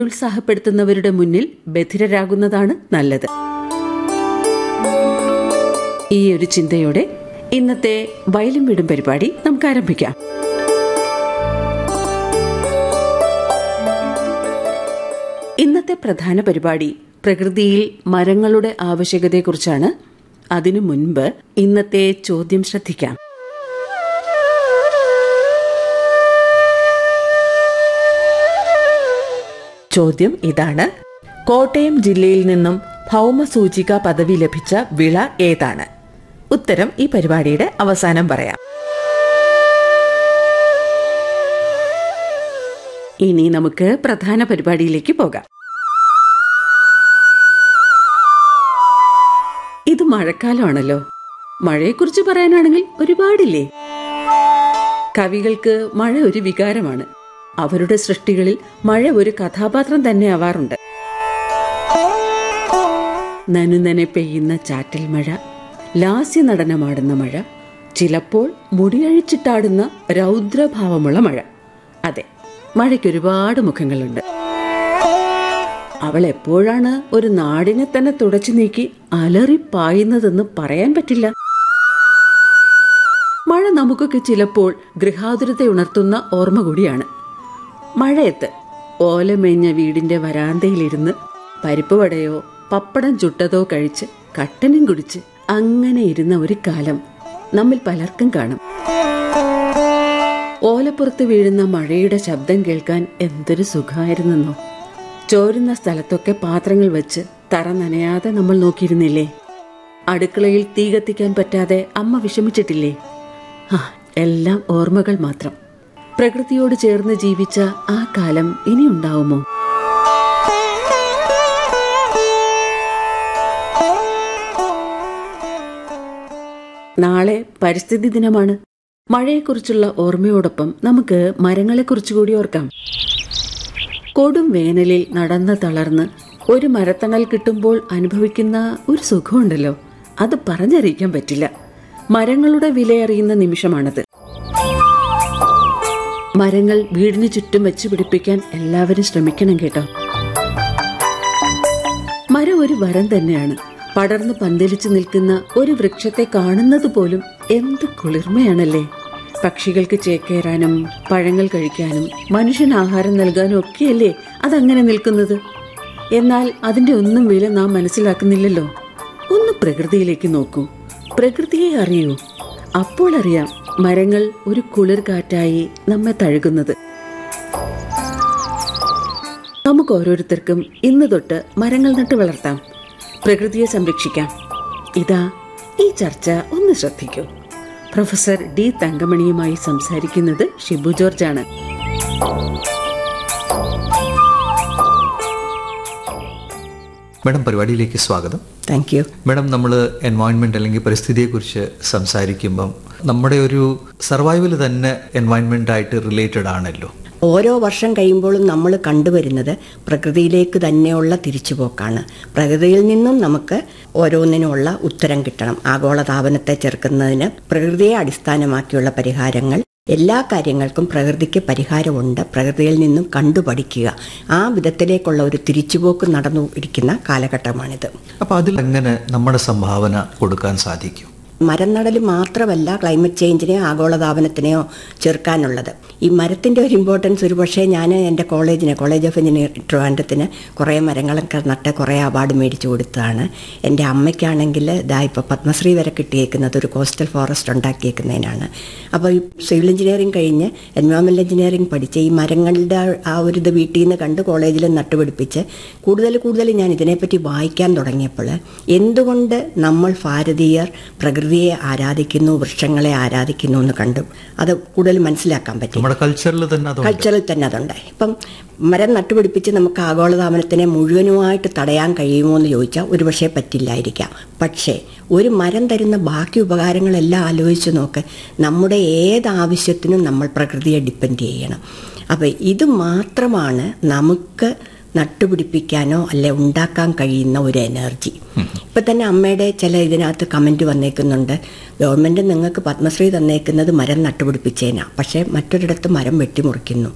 ഉത്സാഹപ്പെടുത്തുന്നവരുടെ മുന്നിൽ ബധിരരാകുന്നതാണ് നല്ലത് ഈ ഒരു ചിന്തയോടെ ഇന്നത്തെ വയലും വീടും പരിപാടി നമുക്ക് ആരംഭിക്കാം ഇന്നത്തെ പ്രധാന പരിപാടി പ്രകൃതിയിൽ മരങ്ങളുടെ ആവശ്യകതയെക്കുറിച്ചാണ് അതിനു മുൻപ് ഇന്നത്തെ ചോദ്യം ശ്രദ്ധിക്കാം ചോദ്യം ഇതാണ് കോട്ടയം ജില്ലയിൽ നിന്നും ഭൗമസൂചിക പദവി ലഭിച്ച വിള ഏതാണ് ഉത്തരം ഈ പരിപാടിയുടെ അവസാനം പറയാം ഇനി നമുക്ക് പ്രധാന പരിപാടിയിലേക്ക് പോകാം ഇത് മഴക്കാലമാണല്ലോ മഴയെക്കുറിച്ച് പറയാനാണെങ്കിൽ ഒരുപാടില്ലേ കവികൾക്ക് മഴ ഒരു വികാരമാണ് അവരുടെ സൃഷ്ടികളിൽ മഴ ഒരു കഥാപാത്രം തന്നെ ആവാറുണ്ട് നനുനനെ പെയ്യുന്ന ചാറ്റൽ മഴ ലാസ്യ നടനമാടുന്ന മഴ ചിലപ്പോൾ മുടിയഴിച്ചിട്ടാടുന്ന രൗദ്രഭാവമുള്ള മഴ അതെ മഴയ്ക്ക് ഒരുപാട് മുഖങ്ങളുണ്ട് അവൾ എപ്പോഴാണ് ഒരു നാടിനെ തന്നെ തുടച്ചു നീക്കി അലറിപ്പായുന്നതെന്ന് പറയാൻ പറ്റില്ല മഴ നമുക്കൊക്കെ ചിലപ്പോൾ ഗൃഹാതുരത്തെ ഉണർത്തുന്ന ഓർമ്മ കൂടിയാണ് മഴയത്ത് ഓലമേഞ്ഞ വീടിന്റെ വരാന്തയിലിരുന്ന് പരിപ്പ് വടയോ പപ്പടം ചുട്ടതോ കഴിച്ച് കട്ടനും കുടിച്ച് അങ്ങനെ ഇരുന്ന ഒരു കാലം നമ്മിൽ പലർക്കും കാണും ഓലപ്പുറത്ത് വീഴുന്ന മഴയുടെ ശബ്ദം കേൾക്കാൻ എന്തൊരു സുഖമായിരുന്നെന്നോ ചോരുന്ന സ്ഥലത്തൊക്കെ പാത്രങ്ങൾ വെച്ച് തറ നനയാതെ നമ്മൾ നോക്കിയിരുന്നില്ലേ അടുക്കളയിൽ തീ കത്തിക്കാൻ പറ്റാതെ അമ്മ വിഷമിച്ചിട്ടില്ലേ ആ എല്ലാം ഓർമ്മകൾ മാത്രം പ്രകൃതിയോട് ചേർന്ന് ജീവിച്ച ആ കാലം ഇനി ഉണ്ടാവുമോ നാളെ പരിസ്ഥിതി ദിനമാണ് മഴയെക്കുറിച്ചുള്ള ഓർമ്മയോടൊപ്പം നമുക്ക് മരങ്ങളെക്കുറിച്ച് കൂടി ഓർക്കാം കൊടും വേനലിൽ നടന്ന് തളർന്ന് ഒരു മരത്തണൽ കിട്ടുമ്പോൾ അനുഭവിക്കുന്ന ഒരു സുഖമുണ്ടല്ലോ അത് പറഞ്ഞറിയിക്കാൻ പറ്റില്ല മരങ്ങളുടെ വിലയറിയുന്ന നിമിഷമാണത് മരങ്ങൾ വീടിന് ചുറ്റും വെച്ച് പിടിപ്പിക്കാൻ എല്ലാവരും ശ്രമിക്കണം കേട്ടോ മരം ഒരു വരം തന്നെയാണ് പടർന്ന് പന്തലിച്ചു നിൽക്കുന്ന ഒരു വൃക്ഷത്തെ കാണുന്നത് പോലും എന്ത് കുളിർമയാണല്ലേ പക്ഷികൾക്ക് ചേക്കേറാനും പഴങ്ങൾ കഴിക്കാനും മനുഷ്യന് ആഹാരം നൽകാനും ഒക്കെയല്ലേ അതങ്ങനെ നിൽക്കുന്നത് എന്നാൽ അതിന്റെ ഒന്നും വില നാം മനസ്സിലാക്കുന്നില്ലല്ലോ ഒന്ന് പ്രകൃതിയിലേക്ക് നോക്കൂ പ്രകൃതിയെ അറിയൂ അപ്പോൾ അറിയാം മരങ്ങൾ ഒരു കുളിർ കാറ്റായി നമ്മെ തഴുകുന്നത് നമുക്ക് ഓരോരുത്തർക്കും ഇന്ന് തൊട്ട് മരങ്ങൾ നട്ട് വളർത്താം പ്രകൃതിയെ സംരക്ഷിക്കാം ഇതാ ഈ ചർച്ച ഒന്ന് ശ്രദ്ധിക്കൂ പ്രൊഫസർ ഡി തങ്കമണിയുമായി സംസാരിക്കുന്നത് ഷിബു ജോർജാണ് മാഡം പരിപാടിയിലേക്ക് സ്വാഗതം താങ്ക് യു മാഡം നമ്മൾ എൻവയോൺമെന്റ് അല്ലെങ്കിൽ പരിസ്ഥിതിയെക്കുറിച്ച് സംസാരിക്കുമ്പം നമ്മുടെ ഒരു സർവൈവൽ തന്നെ എൻവയോൺമെന്റ് ആയിട്ട് റിലേറ്റഡ് ആണല്ലോ ഓരോ വർഷം കഴിയുമ്പോഴും നമ്മൾ കണ്ടുവരുന്നത് പ്രകൃതിയിലേക്ക് തന്നെയുള്ള തിരിച്ചുപോക്കാണ് പ്രകൃതിയിൽ നിന്നും നമുക്ക് ഓരോന്നിനുമുള്ള ഉത്തരം കിട്ടണം ആഗോളതാപനത്തെ ചെറുക്കുന്നതിന് പ്രകൃതിയെ അടിസ്ഥാനമാക്കിയുള്ള പരിഹാരങ്ങൾ എല്ലാ കാര്യങ്ങൾക്കും പ്രകൃതിക്ക് പരിഹാരമുണ്ട് പ്രകൃതിയിൽ നിന്നും കണ്ടുപഠിക്കുക ആ വിധത്തിലേക്കുള്ള ഒരു തിരിച്ചുപോക്ക് നടന്നു ഇരിക്കുന്ന കാലഘട്ടമാണിത് അപ്പോൾ അതിൽ എങ്ങനെ നമ്മുടെ സംഭാവന കൊടുക്കാൻ സാധിക്കും മരം നടൽ മാത്രമല്ല ക്ലൈമറ്റ് ചേഞ്ചിനെയോ ആഗോളതാപനത്തിനെയോ ചെറുക്കാനുള്ളത് ഈ മരത്തിൻ്റെ ഒരു ഇമ്പോർട്ടൻസ് ഒരു പക്ഷേ ഞാൻ എൻ്റെ കോളേജിന് കോളേജ് ഓഫ് എഞ്ചിനീയർ ട്രിവാൻഡ്രത്തിന് കുറേ മരങ്ങളൊക്കെ നട്ട് കുറേ അവാർഡ് മേടിച്ചു കൊടുത്തതാണ് എൻ്റെ അമ്മയ്ക്കാണെങ്കിൽ ഇതാ ഇപ്പോൾ പത്മശ്രീ വരെ കിട്ടിയേക്കുന്നത് ഒരു കോസ്റ്റൽ ഫോറസ്റ്റ് ഉണ്ടാക്കിയേക്കുന്നതിനാണ് അപ്പോൾ ഈ സിവിൽ എഞ്ചിനീയറിംഗ് കഴിഞ്ഞ് എൻവയോൺമെൻറ്റൽ എഞ്ചിനീയറിംഗ് പഠിച്ച് ഈ മരങ്ങളുടെ ആ ഒരു ഇത് വീട്ടിൽ നിന്ന് കണ്ട് കോളേജിൽ നട്ടുപിടിപ്പിച്ച് കൂടുതൽ കൂടുതൽ ഞാൻ ഇതിനെപ്പറ്റി വായിക്കാൻ തുടങ്ങിയപ്പോൾ എന്തുകൊണ്ട് നമ്മൾ ഭാരതീയർ പ്രകൃതിയെ ആരാധിക്കുന്നു വൃക്ഷങ്ങളെ ആരാധിക്കുന്നു എന്ന് കണ്ടു അത് കൂടുതൽ മനസ്സിലാക്കാൻ പറ്റി നമ്മുടെ കൾച്ചറിൽ തന്നെ അതുണ്ട് കൾച്ചറിൽ തന്നെ അതുണ്ട് ഇപ്പം മരം നട്ടുപിടിപ്പിച്ച് നമുക്ക് ആഗോളതാപനത്തിനെ മുഴുവനുമായിട്ട് തടയാൻ കഴിയുമോ എന്ന് ചോദിച്ചാൽ ഒരുപക്ഷെ പറ്റില്ലായിരിക്കാം പക്ഷേ ഒരു മരം തരുന്ന ബാക്കി ഉപകാരങ്ങളെല്ലാം ആലോചിച്ച് നോക്ക് നമ്മുടെ ഏത് ആവശ്യത്തിനും നമ്മൾ പ്രകൃതിയെ ഡിപ്പെൻഡ് ചെയ്യണം അപ്പോൾ ഇത് മാത്രമാണ് നമുക്ക് നട്ടുപിടിപ്പിക്കാനോ അല്ലെ ഉണ്ടാക്കാൻ കഴിയുന്ന ഒരു എനർജി ഇപ്പം തന്നെ അമ്മയുടെ ചില ഇതിനകത്ത് കമൻറ്റ് വന്നേക്കുന്നുണ്ട് ഗവൺമെൻറ് നിങ്ങൾക്ക് പത്മശ്രീ തന്നേക്കുന്നത് മരം നട്ടുപിടിപ്പിച്ചേനാ പക്ഷേ മറ്റൊരിടത്ത് മരം വെട്ടിമുറിക്കുന്നു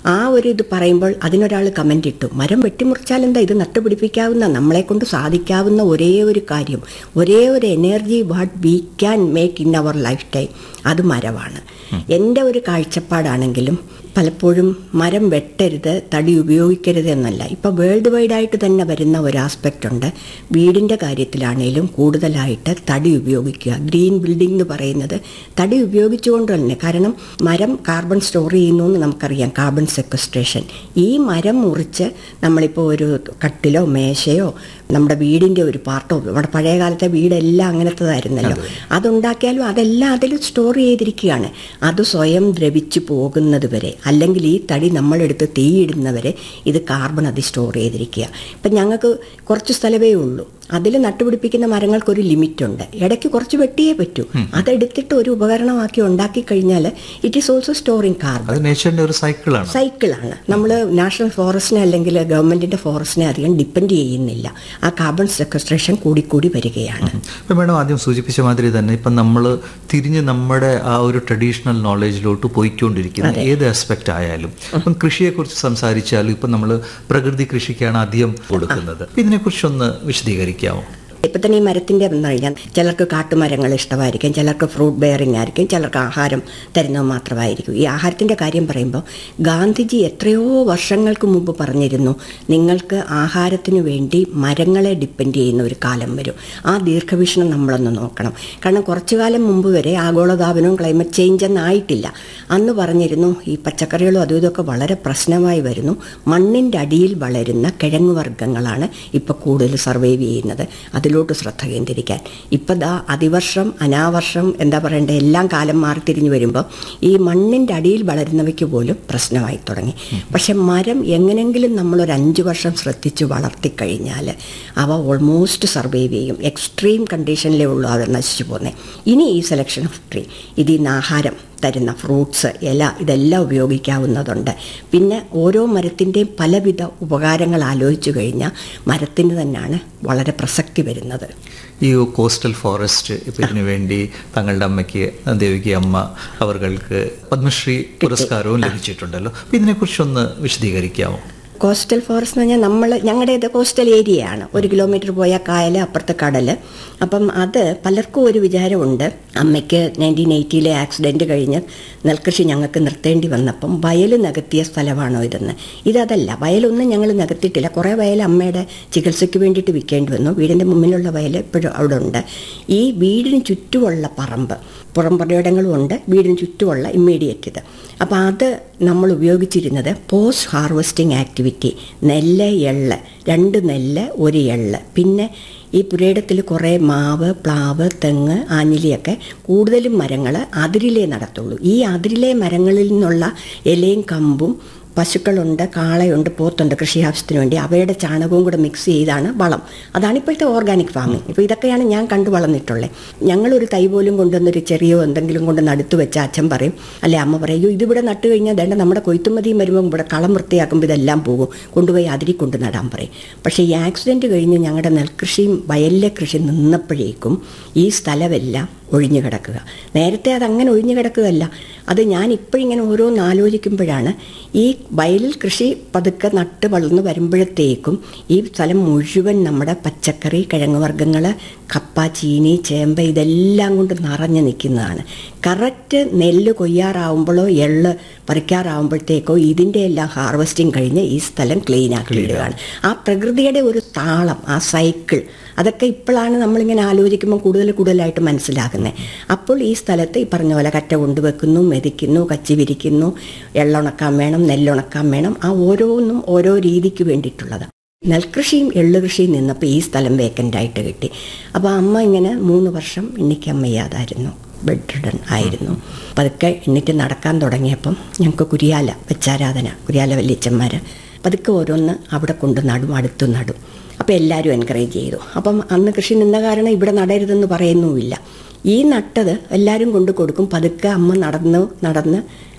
ആ ഒരു ഇത് പറയുമ്പോൾ അതിനൊരാൾ കമൻ്റ് ഇട്ടു മരം വെട്ടിമുറിച്ചാൽ എന്താ ഇത് നട്ടുപിടിപ്പിക്കാവുന്ന നമ്മളെ കൊണ്ട് സാധിക്കാവുന്ന ഒരേ ഒരു കാര്യം ഒരേ ഒരു energy what we can make in our lifetime അത് മരമാണ് എൻ്റെ ഒരു കാഴ്ചപ്പാടാണെങ്കിലും പലപ്പോഴും മരം വെട്ടരുത് തടി ഉപയോഗിക്കരുത് എന്നല്ല ഇപ്പം വേൾഡ് വൈഡായിട്ട് തന്നെ വരുന്ന ഒരു ആസ്പെക്റ്റ് ഉണ്ട് വീടിൻ്റെ കാര്യത്തിലാണേലും കൂടുതലായിട്ട് തടി ഉപയോഗിക്കുക ഗ്രീൻ ബിൽഡിംഗ് എന്ന് പറയുന്നത് തടി ഉപയോഗിച്ചുകൊണ്ട് തന്നെ കാരണം മരം കാർബൺ സ്റ്റോർ ചെയ്യുന്നു എന്ന് നമുക്കറിയാം കാർബൺ സെക്വസ്ട്രേഷൻ ഈ മരം മുറിച്ച് നമ്മളിപ്പോൾ ഒരു കട്ടിലോ മേശയോ നമ്മുടെ വീടിൻ്റെ ഒരു പാർട്ടോ നമ്മുടെ പഴയ കാലത്തെ വീടെല്ലാം അങ്ങനത്തതായിരുന്നല്ലോ അതുണ്ടാക്കിയാലും അതെല്ലാം അതിൽ സ്റ്റോർ ചെയ്തിരിക്കുകയാണ് അത് സ്വയം ദ്രവിച്ചു പോകുന്നത് വരെ അല്ലെങ്കിൽ ഈ തടി നമ്മളെടുത്ത് തീയിടുന്നവരെ ഇത് കാർബൺ അത് സ്റ്റോർ ചെയ്തിരിക്കുക ഇപ്പം ഞങ്ങൾക്ക് കുറച്ച് സ്ഥലമേ ഉള്ളൂ അതിൽ നട്ടുപിടിപ്പിക്കുന്ന മരങ്ങൾക്കൊരു ലിമിറ്റ് ഉണ്ട് ഇടയ്ക്ക് കുറച്ച് വെട്ടിയേ പറ്റൂ അതെടുത്തിട്ട് ഒരു ഉപകരണമാക്കി ഉണ്ടാക്കി കഴിഞ്ഞാൽ it is also storing carbon അത് നേച്ചറിന്റെ ഒരു സൈക്കിളാണ് സൈക്കിളാണ് നമ്മൾ നാഷണൽ ഫോറസ്റ്റിനെ അല്ലെങ്കിൽ ഗവൺമെന്റിന്റെ ഫോറസ്റ്റിനെ അധികം ഡിപ്പെൻഡ് ചെയ്യുന്നില്ല ആ കാർബൺ സെക്വസ്ട്രേഷൻ കൂടിക്കൂടി വരികയാണ് ഇപ്പം മേഡം ആദ്യം സൂചിപ്പിച്ച മാതിരി തന്നെ ഇപ്പം നമ്മൾ തിരിഞ്ഞ് നമ്മുടെ ആ ഒരു ട്രഡീഷണൽ നോളജിലോട്ട് പോയിക്കൊണ്ടിരിക്കുന്ന ഏത് ആസ്പെക്റ്റ് ആയാലും ഇപ്പം കൃഷിയെക്കുറിച്ച് സംസാരിച്ചാലും ഇപ്പം നമ്മൾ പ്രകൃതി കൃഷിക്കാണ് അധികം കൊടുക്കുന്നത് ഇതിനെക്കുറിച്ചൊന്ന് വിശദീകരിക്കാമോ ഇപ്പം തന്നെ ഈ മരത്തിൻ്റെ എന്ന് കഴിഞ്ഞാൽ ചിലർക്ക് കാട്ടുമരങ്ങൾ ഇഷ്ടമായിരിക്കും ചിലർക്ക് ഫ്രൂട്ട് ബെയറിംഗ് ആയിരിക്കും ചിലർക്ക് ആഹാരം തരുന്നത് മാത്രമായിരിക്കും ഈ ആഹാരത്തിൻ്റെ കാര്യം പറയുമ്പോൾ ഗാന്ധിജി എത്രയോ വർഷങ്ങൾക്ക് മുമ്പ് പറഞ്ഞിരുന്നു നിങ്ങൾക്ക് ആഹാരത്തിന് വേണ്ടി മരങ്ങളെ ഡിപ്പെൻഡ് ചെയ്യുന്ന ഒരു കാലം വരും ആ ദീർഘവീക്ഷണം നമ്മളൊന്ന് നോക്കണം കാരണം കുറച്ചു കാലം മുമ്പ് വരെ ആഗോളതാപനവും ക്ലൈമറ്റ് ചേഞ്ച് എന്നായിട്ടില്ല അന്ന് പറഞ്ഞിരുന്നു ഈ പച്ചക്കറികളും അതും ഇതൊക്കെ വളരെ പ്രശ്നമായി വരുന്നു മണ്ണിൻ്റെ അടിയിൽ വളരുന്ന കിഴങ്ങ് വർഗ്ഗങ്ങളാണ് ഇപ്പോൾ കൂടുതൽ സർവൈവ് ചെയ്യുന്നത് അതിൽ അതിലോട്ട് ശ്രദ്ധ കേന്ദ്രീകരിക്കാൻ ഇപ്പം ദാ അതിവർഷം അനാവർഷം എന്താ പറയണ്ടേ എല്ലാം കാലം മാറി തിരിഞ്ഞു വരുമ്പോൾ ഈ മണ്ണിൻ്റെ അടിയിൽ വളരുന്നവയ്ക്ക് പോലും പ്രശ്നമായി തുടങ്ങി പക്ഷെ മരം എങ്ങനെങ്കിലും നമ്മളൊരു അഞ്ച് വർഷം ശ്രദ്ധിച്ച് വളർത്തിക്കഴിഞ്ഞാൽ അവ ഓൾമോസ്റ്റ് സർവൈവ് ചെയ്യും എക്സ്ട്രീം കണ്ടീഷനിലേ ഉള്ളൂ അത് നശിച്ചു പോകുന്നത് ഇനി ഈ സെലക്ഷൻ ഓഫ് ട്രീ ഇതിൽ നിന്ന് ആഹാരം തരുന്ന ഫ്രൂട്ട്സ് ഇല ഇതെല്ലാം ഉപയോഗിക്കാവുന്നതുണ്ട് പിന്നെ ഓരോ മരത്തിൻ്റെയും പലവിധ ഉപകാരങ്ങൾ ആലോചിച്ചു കഴിഞ്ഞാൽ മരത്തിന് തന്നെയാണ് വളരെ പ്രസക്തി വരുന്നത് ഈ കോസ്റ്റൽ ഫോറസ്റ്റ് ഇപ്പം ഇതിനു വേണ്ടി തങ്ങളുടെ അമ്മയ്ക്ക് ദേവികി അമ്മ അവർക്ക് പത്മശ്രീ പുരസ്കാരവും ലഭിച്ചിട്ടുണ്ടല്ലോ അപ്പം ഇതിനെക്കുറിച്ചൊന്ന് വിശദീകരിക്കാമോ കോസ്റ്റൽ ഫോറസ്റ്റ് എന്ന് പറഞ്ഞാൽ നമ്മൾ ഞങ്ങളുടേത് കോസ്റ്റൽ ഏരിയയാണ് ഒരു കിലോമീറ്റർ പോയാൽ കായൽ അപ്പുറത്ത് കടൽ അപ്പം അത് പലർക്കും ഒരു വിചാരമുണ്ട് അമ്മയ്ക്ക് നയൻറ്റീൻ എയ്റ്റിയിലെ ആക്സിഡൻറ്റ് കഴിഞ്ഞ് നെൽകൃഷി ഞങ്ങൾക്ക് നിർത്തേണ്ടി വന്നപ്പം വയൽ നികത്തിയ സ്ഥലമാണോ ഇതെന്ന് ഇതതല്ല വയലൊന്നും ഞങ്ങൾ നികത്തിയിട്ടില്ല കുറേ വയൽ അമ്മയുടെ ചികിത്സയ്ക്ക് വേണ്ടിയിട്ട് വിൽക്കേണ്ടി വന്നു വീടിൻ്റെ മുമ്പിലുള്ള വയൽ എപ്പോഴും അവിടെ ഉണ്ട് ഈ വീടിന് ചുറ്റുമുള്ള പറമ്പ് പുറം പടയിടങ്ങളും ഉണ്ട് വീടിന് ചുറ്റുമുള്ള ഇമ്മീഡിയറ്റ് ഇത് അപ്പോൾ അത് നമ്മൾ ഉപയോഗിച്ചിരുന്നത് പോസ്റ്റ് ഹാർവസ്റ്റിംഗ് ആക്ടിവിറ്റി നെല്ല് എള്ള് രണ്ട് നെല്ല് ഒരു എള്ള് പിന്നെ ഈ പുരയിടത്തിൽ കുറേ മാവ് പ്ലാവ് തെങ്ങ് ആഞ്ഞിലിയൊക്കെ കൂടുതലും മരങ്ങൾ അതിരിലേ നടത്തുള്ളൂ ഈ അതിരിലെ മരങ്ങളിൽ നിന്നുള്ള ഇലയും കമ്പും പശുക്കളുണ്ട് കാളയുണ്ട് പോത്തുണ്ട് കൃഷി ആവശ്യത്തിന് വേണ്ടി അവയുടെ ചാണകവും കൂടെ മിക്സ് ചെയ്താണ് വളം അതാണ് ഇപ്പോഴത്തെ ഓർഗാനിക് ഫാമിംഗ് ഇപ്പോൾ ഇതൊക്കെയാണ് ഞാൻ കണ്ടു വളർന്നിട്ടുള്ളത് ഞങ്ങളൊരു തൈ പോലും കൊണ്ടുവന്നൊരു ചെറിയോ എന്തെങ്കിലും കൊണ്ട് നടുത്ത് വെച്ച അച്ഛൻ പറയും അല്ലെ അമ്മ പറയും "അയ്യോ, ഇതിവിടെ നട്ട് കഴിഞ്ഞാൽ വേണ്ട നമ്മുടെ കൊയ്ത്തുമതിയും വരുമ്പോൾ ഇവിടെ കളം വൃത്തിയാക്കുമ്പോൾ ഇതെല്ലാം പോകും കൊണ്ടുപോയി അതിരി കൊണ്ട് നടാൻ പറയും പക്ഷേ ഈ ആക്സിഡൻറ്റ് കഴിഞ്ഞ് ഞങ്ങളുടെ നെൽകൃഷിയും വയലിലെ കൃഷി നിന്നപ്പോഴേക്കും ഈ സ്ഥലമെല്ലാം ഒഴിഞ്ഞു കിടക്കുക നേരത്തെ അതങ്ങനെ ഒഴിഞ്ഞു കിടക്കുകയല്ല അത് ഞാൻ ഇപ്പോഴിങ്ങനെ ഓരോന്ന് ആലോചിക്കുമ്പോഴാണ് ഈ വയലിൽ കൃഷി പതുക്കെ നട്ട് വളർന്ന് വരുമ്പോഴത്തേക്കും ഈ സ്ഥലം മുഴുവൻ നമ്മുടെ പച്ചക്കറി കിഴങ്ങ് വർഗ്ഗങ്ങൾ കപ്പ ചീനി ചേമ്പ് ഇതെല്ലാം കൊണ്ട് നിറഞ്ഞു നിൽക്കുന്നതാണ് കറക്റ്റ് നെല്ല് കൊയ്യാറാവുമ്പോഴോ എള്ള് പറിക്കാറാവുമ്പോഴത്തേക്കോ ഇതിൻ്റെ എല്ലാം ഹാർവസ്റ്റിംഗ് കഴിഞ്ഞ് ഈ സ്ഥലം ക്ലീൻ ആക്കി ഇടുകയാണ് ആ പ്രകൃതിയുടെ ഒരു താളം ആ സൈക്കിൾ അതൊക്കെ ഇപ്പോഴാണ് നമ്മളിങ്ങനെ ആലോചിക്കുമ്പോൾ കൂടുതൽ കൂടുതലായിട്ട് മനസ്സിലാകുന്നത് അപ്പോൾ ഈ സ്ഥലത്ത് ഈ പറഞ്ഞ പോലെ കറ്റ കൊണ്ടുവെക്കുന്നു മെതിക്കുന്നു കച്ചി വിരിക്കുന്നു എള്ളുണക്കാൻ വേണം നെല്ലുണക്കാൻ വേണം ആ ഓരോന്നും ഓരോ രീതിക്ക് വേണ്ടിയിട്ടുള്ളത് നെൽകൃഷിയും എള്ളുകൃഷിയും നിന്നപ്പോൾ ഈ സ്ഥലം വേക്കൻ്റ് ആയിട്ട് കിട്ടി അപ്പോൾ അമ്മ ഇങ്ങനെ മൂന്ന് വർഷം എണ്ണിക്കാൻ വയ്യാതായിരുന്നു ബെഡ് റിഡൺ ആയിരുന്നു പതുക്കെ എണ്ണിട്ട് നടക്കാൻ തുടങ്ങിയപ്പം ഞങ്ങൾക്ക് കുരിയാല വെച്ചാരാധന കുരിയാല വല്യച്ചന്മാർ പതുക്കെ ഓരോന്ന് അവിടെ കൊണ്ട് നടും അടുത്ത് നടും അപ്പോൾ എല്ലാവരും എൻകറേജ് ചെയ്തു അപ്പം അന്ന് കൃഷി നിന്ന കാരണം ഇവിടെ നടരുതെന്ന് പറയുന്നുമില്ല ഈ നട്ടത് എല്ലാവരും കൊണ്ട് കൊടുക്കും പതുക്കെ അമ്മ നടന്ന് നടന്ന്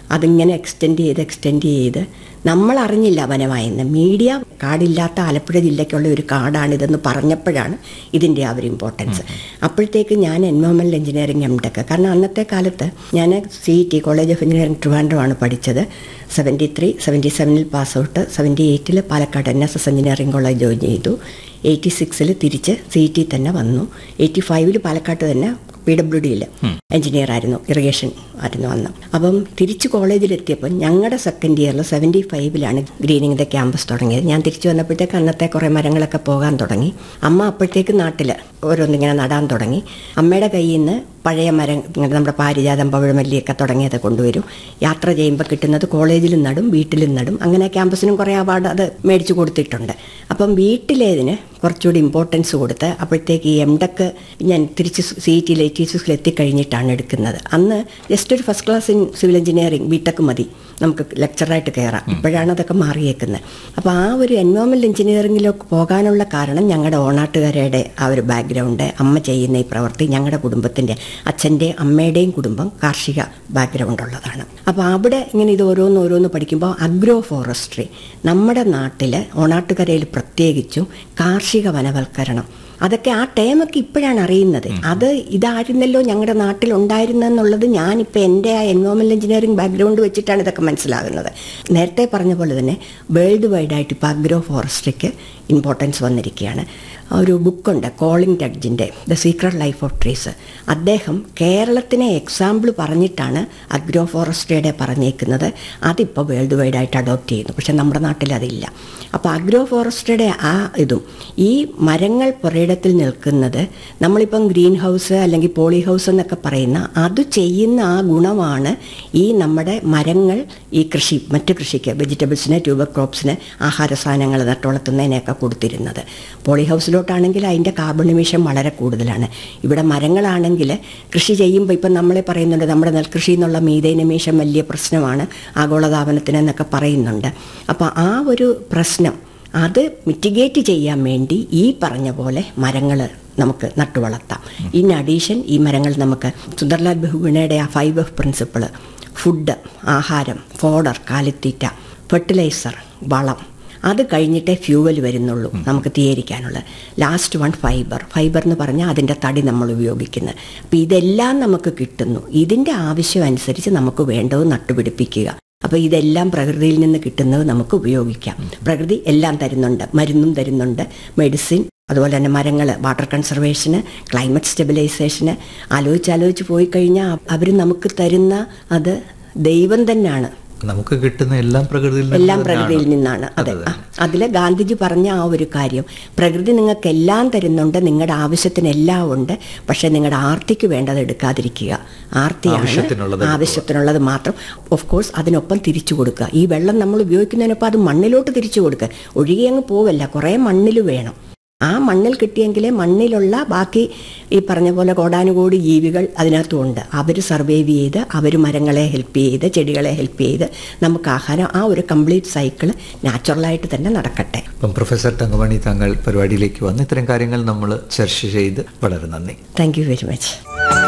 അതിങ്ങനെ എക്സ്റ്റെൻഡ് ചെയ്ത് എക്സ്റ്റെൻഡ് ചെയ്ത് നമ്മൾ അറിഞ്ഞില്ല വനമായെന്ന് മീഡിയ കാടില്ലാത്ത ആലപ്പുഴ ജില്ലയ്ക്കുള്ള ഒരു കാടാണിതെന്ന് പറഞ്ഞപ്പോഴാണ് ഇതിൻ്റെ ആ ഒരു ഇമ്പോർട്ടൻസ് അപ്പോഴത്തേക്ക് ഞാൻ എൻവയോൺമെൻറ്റൽ എഞ്ചിനീയറിംഗ് എം ടെക് കാരണം അന്നത്തെ കാലത്ത് ഞാൻ C T college of engineering ട്രിവാൻഡ്രമാണ് പഠിച്ചത് സെവൻറ്റി ത്രീ സെവൻറ്റി സെവനിൽ പാസ് ഔട്ട് സെവൻറ്റി എയ്റ്റിൽ Palakkad N S S engineering college join ചെയ്തു എയ്റ്റി സിക്സിൽ തിരിച്ച് സി ടി തന്നെ വന്നു എയ്റ്റി ഫൈവിൽ പാലക്കാട്ട് തന്നെ പി ഡബ്ല്യു ഡിയിൽ എഞ്ചിനീയർ ആയിരുന്നു ഇറിഗേഷൻ ആയിരുന്നു അന്ന് അപ്പം തിരിച്ച് കോളേജിലെത്തിയപ്പോൾ ഞങ്ങളുടെ സെക്കൻഡ് ഇയറിൽ സെവൻറ്റി ഫൈവിലാണ് ഗ്രീനിങ്ങിൻ്റെ ക്യാമ്പസ് തുടങ്ങിയത് ഞാൻ തിരിച്ചു വന്നപ്പോഴത്തേക്ക് അന്നത്തെ കുറേ മരങ്ങളൊക്കെ പോകാൻ തുടങ്ങി അമ്മ അപ്പോഴത്തേക്ക് നാട്ടിൽ ഓരോന്നിങ്ങനെ നടാൻ തുടങ്ങി അമ്മയുടെ കയ്യിൽ നിന്ന് പഴയ മരം ഇങ്ങനെ നമ്മുടെ പാരിജാതം പവിഴമല്ലിയൊക്കെ തുടങ്ങിയത് കൊണ്ടുവരും യാത്ര ചെയ്യുമ്പോൾ കിട്ടുന്നത് കോളേജിലും നടും വീട്ടിലും നടും അങ്ങനെ ക്യാമ്പസിനും കുറേ അവാർഡ് അത് മേടിച്ചു കൊടുത്തിട്ടുണ്ട് അപ്പം വീട്ടിലേതിന് കുറച്ചുകൂടി ഇമ്പോർട്ടൻസ് കൊടുത്ത് അപ്പോഴത്തേക്ക് ഈ എം ടെക് ഞാൻ തിരിച്ച് സി ടി എയ്റ്റി സിക്സിൽ എത്തിക്കഴിഞ്ഞിട്ടാണ് എടുക്കുന്നത് അന്ന് ജസ്റ്റ് ഒരു first class in civil engineering B Tech മതി നമുക്ക് ലെക്ചറായിട്ട് കയറാം ഇപ്പോഴാണ് അതൊക്കെ മാറിയേക്കുന്നത് അപ്പോൾ ആ ഒരു എൻവയോൺമെൻറ്റ് എഞ്ചിനീയറിംഗിലേക്ക് പോകാനുള്ള കാരണം ഞങ്ങളുടെ ഓണാട്ടുകാരുടെ ആ ഒരു ബാക്ക്ഗ്രൗണ്ട് അമ്മ ചെയ്യുന്ന ഈ പ്രവൃത്തി ഞങ്ങളുടെ കുടുംബത്തിൻ്റെ അച്ഛൻ്റെ അമ്മയുടെയും കുടുംബം കാർഷിക ബാക്ക്ഗ്രൗണ്ട് ഉള്ളതാണ് അപ്പോൾ അവിടെ ഇങ്ങനെ ഇത് ഓരോന്ന് ഓരോന്ന് പഠിക്കുമ്പോൾ അഗ്രോ ഫോറസ്ട്രി നമ്മുടെ നാട്ടിൽ ഓണാട്ടുകരയിൽ പ്രത്യേകിച്ചും കാർഷിക വനവൽക്കരണം അതൊക്കെ ആ ടേമൊക്കെ ഇപ്പോഴാണ് അറിയുന്നത് അത് ഇതായിരുന്നല്ലോ ഞങ്ങളുടെ നാട്ടിൽ ഉണ്ടായിരുന്നെന്നുള്ളത് ഞാനിപ്പോൾ എൻ്റെ ആ എൻവയോൺമെൻറ്റ് എഞ്ചിനീയറിംഗ് ബാക്ക്ഗ്രൗണ്ട് വെച്ചിട്ടാണ് ഇതൊക്കെ മനസ്സിലാകുന്നത് നേരത്തെ പറഞ്ഞ പോലെ തന്നെ വേൾഡ് വൈഡായിട്ട് ഇപ്പോൾ അഗ്രോ ഫോറസ്ട്രിക്ക് ഇമ്പോർട്ടൻസ് വന്നിരിക്കുകയാണ് ഒരു ബുക്കുണ്ട് കോളിംഗ് ടഡ്ജിൻ്റെ the secret life of trees അദ്ദേഹം കേരളത്തിനെ എക്സാമ്പിൾ പറഞ്ഞിട്ടാണ് അഗ്രോ ഫോറസ്ട്രിയുടെ പറഞ്ഞേക്കുന്നത് അതിപ്പോൾ വേൾഡ് വൈഡായിട്ട് അഡോപ്റ്റ് ചെയ്യുന്നു പക്ഷെ നമ്മുടെ നാട്ടിൽ അതില്ല അപ്പോൾ അഗ്രോ ഫോറസ്ട്രിയുടെ ആ ഇതും ഈ മരങ്ങൾ പുരയിടത്തിൽ നിൽക്കുന്നത് നമ്മളിപ്പം ഗ്രീൻ ഹൗസ് അല്ലെങ്കിൽ പോളി ഹൗസ് എന്നൊക്കെ പറയുന്ന അത് ചെയ്യുന്ന ആ ഗുണമാണ് ഈ നമ്മുടെ മരങ്ങൾ ഈ കൃഷി മറ്റ് കൃഷിക്ക് വെജിറ്റബിൾസിന് ട്യൂബർ ക്രോപ്സിന് ആഹാര സാധനങ്ങൾ നട്ടുവളർത്തുന്നതിനെയൊക്കെ കൊടുത്തിരുന്നത് പോളി ഹൗസിലോട്ടാണെങ്കിൽ അതിൻ്റെ കാർബൺ എമിഷൻ വളരെ കൂടുതലാണ് ഇവിടെ മരങ്ങളാണെങ്കിൽ കൃഷി ചെയ്യുമ്പോൾ ഇപ്പം നമ്മളെ പറയുന്നുണ്ട് നമ്മുടെ നെൽകൃഷി എന്നുള്ള മീതേൻ എമിഷൻ വലിയ പ്രശ്നമാണ് ആഗോളതാപനത്തിന് എന്നൊക്കെ പറയുന്നുണ്ട് അപ്പോൾ ആ ഒരു പ്രശ്നം അത് മിറ്റിഗേറ്റ് ചെയ്യാൻ വേണ്ടി ഈ പറഞ്ഞ പോലെ മരങ്ങൾ നമുക്ക് നട്ടുവളർത്താം ഇൻ അഡീഷൻ ഈ മരങ്ങൾ നമുക്ക് സുന്ദർലാൽ ബഹുഗുണയുടെ ആ ഫൈവ് എഫ് പ്രിൻസിപ്പിൾ ഫുഡ് ആഹാരം ഫോഡർ കാലിത്തീറ്റ ഫെർട്ടിലൈസർ വളം അത് കഴിഞ്ഞിട്ടേ ഫ്യൂവൽ വരുന്നുള്ളൂ നമുക്ക് തീയരിക്കാനുള്ള ലാസ്റ്റ് വൺ ഫൈബർ ഫൈബർ എന്ന് പറഞ്ഞാൽ അതിൻ്റെ തടി നമ്മൾ ഉപയോഗിക്കുന്നത് അപ്പോൾ ഇതെല്ലാം നമുക്ക് കിട്ടുന്നു ഇതിൻ്റെ ആവശ്യം അനുസരിച്ച് നമുക്ക് വേണ്ടത് നട്ടുപിടിപ്പിക്കുക അപ്പോൾ ഇതെല്ലാം പ്രകൃതിയിൽ നിന്ന് കിട്ടുന്നത് നമുക്ക് ഉപയോഗിക്കാം പ്രകൃതി എല്ലാം തരുന്നുണ്ട് മരുന്നും തരുന്നുണ്ട് മെഡിസിൻ അതുപോലെ തന്നെ മരങ്ങൾ വാട്ടർ കൺസർവേഷന് ക്ലൈമറ്റ് സ്റ്റെബിലൈസേഷന് ആലോചിച്ച് ആലോചിച്ച് പോയി കഴിഞ്ഞാൽ അവർ നമുക്ക് തരുന്ന അത് ദൈവം തന്നെയാണ് നമുക്ക് കിട്ടുന്ന എല്ലാം പ്രകൃതിയിൽ നിന്ന് എല്ലാം തന്നെയാണ്. പ്രകൃതിയിൽ നിന്നാണ് അതെ അതെ. അതിൽ ഗാന്ധിജി പറഞ്ഞ ആ ഒരു കാര്യം പ്രകൃതി നിങ്ങൾക്ക് എല്ലാം തരുന്നുണ്ട് നിങ്ങളുടെ ആവശ്യത്തിന് എല്ലാം ഉണ്ട് പക്ഷെ നിങ്ങളുടെ ആർത്തിക്ക് വേണ്ടത് എടുക്കാതിരിക്കുക ആർത്തിയാണ് ആവശ്യത്തിനുള്ളത് എടുക്കുക. ആവശ്യത്തിനുള്ളത് മാത്രം ഓഫ് കോഴ്സ് അതിനൊപ്പം തിരിച്ചു കൊടുക്കുക ഈ വെള്ളം നമ്മൾ ഉപയോഗിക്കുന്നതിനൊപ്പം അത് മണ്ണിലോട്ട് തിരിച്ചു കൊടുക്കുക ഒഴുകി അങ്ങ് പോവല്ല കുറേ മണ്ണിൽ വേണം ആ മണ്ണിൽ കിട്ടിയെങ്കിലേ മണ്ണിലുള്ള ബാക്കി ഈ പറഞ്ഞ പോലെ കോടാനുകോടി ജീവികൾ അതിനകത്തുണ്ട് അവർ സർവൈവ് ചെയ്ത് അവർ മരങ്ങളെ ഹെൽപ്പ് ചെയ്ത് ചെടികളെ ഹെൽപ്പ് ചെയ്ത് നമുക്ക് ആഹാരം ആ ഒരു കംപ്ലീറ്റ് സൈക്കിൾ നാച്ചുറലായിട്ട് തന്നെ നടക്കട്ടെ അപ്പം പ്രൊഫസർ തങ്കമണി താങ്കൾ പരിപാടിയിലേക്ക് വന്ന് ഇത്തരം കാര്യങ്ങൾ നമ്മൾ ചർച്ച ചെയ്ത് വളരെ നന്ദി താങ്ക് യു വെരി മച്ച്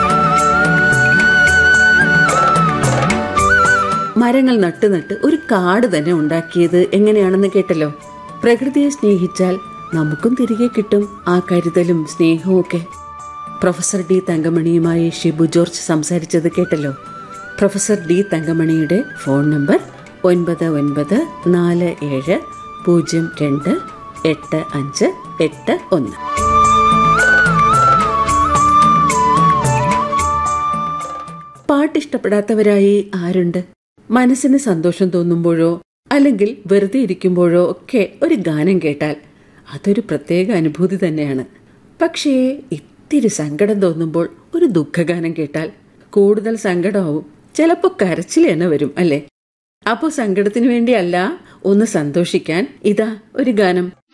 മരങ്ങൾ നട്ട് നട്ട് ഒരു കാട് തന്നെ ഉണ്ടാക്കിയത് എങ്ങനെയാണെന്ന് കേട്ടല്ലോ പ്രകൃതിയെ സ്നേഹിച്ചാൽ നമുക്കും തിരികെ കിട്ടും ആ കരുതലും സ്നേഹവും ഒക്കെ പ്രൊഫസർ ഡി തങ്കമണിയുമായി ഷിബു ജോർജ് സംസാരിച്ചത് കേട്ടല്ലോ പ്രൊഫസർ ഡി തങ്കമണിയുടെ ഫോൺ നമ്പർ ഒൻപത് ഒൻപത് നാല് ഏഴ് പൂജ്യം രണ്ട് എട്ട് അഞ്ച് എട്ട് ഒന്ന് പാട്ടിഷ്ടപ്പെടാത്തവരായി ആരുണ്ട് മനസ്സിന് സന്തോഷം തോന്നുമ്പോഴോ അല്ലെങ്കിൽ വെറുതെ ഇരിക്കുമ്പോഴോ ഒക്കെ ഒരു ഗാനം കേട്ടാൽ അതൊരു പ്രത്യേക അനുഭൂതി തന്നെയാണ് പക്ഷേ ഇത്തിരി സങ്കടം തോന്നുമ്പോൾ ഒരു ദുഃഖഗാനം കേട്ടാൽ കൂടുതൽ സങ്കടമാവും ചിലപ്പോൾ കരച്ചിൽ തന്നെ വരും അല്ലേ അപ്പോൾ സങ്കടത്തിന് വേണ്ടിയല്ല ഒന്ന് സന്തോഷിക്കാൻ ഇതാ ഒരു ഗാനം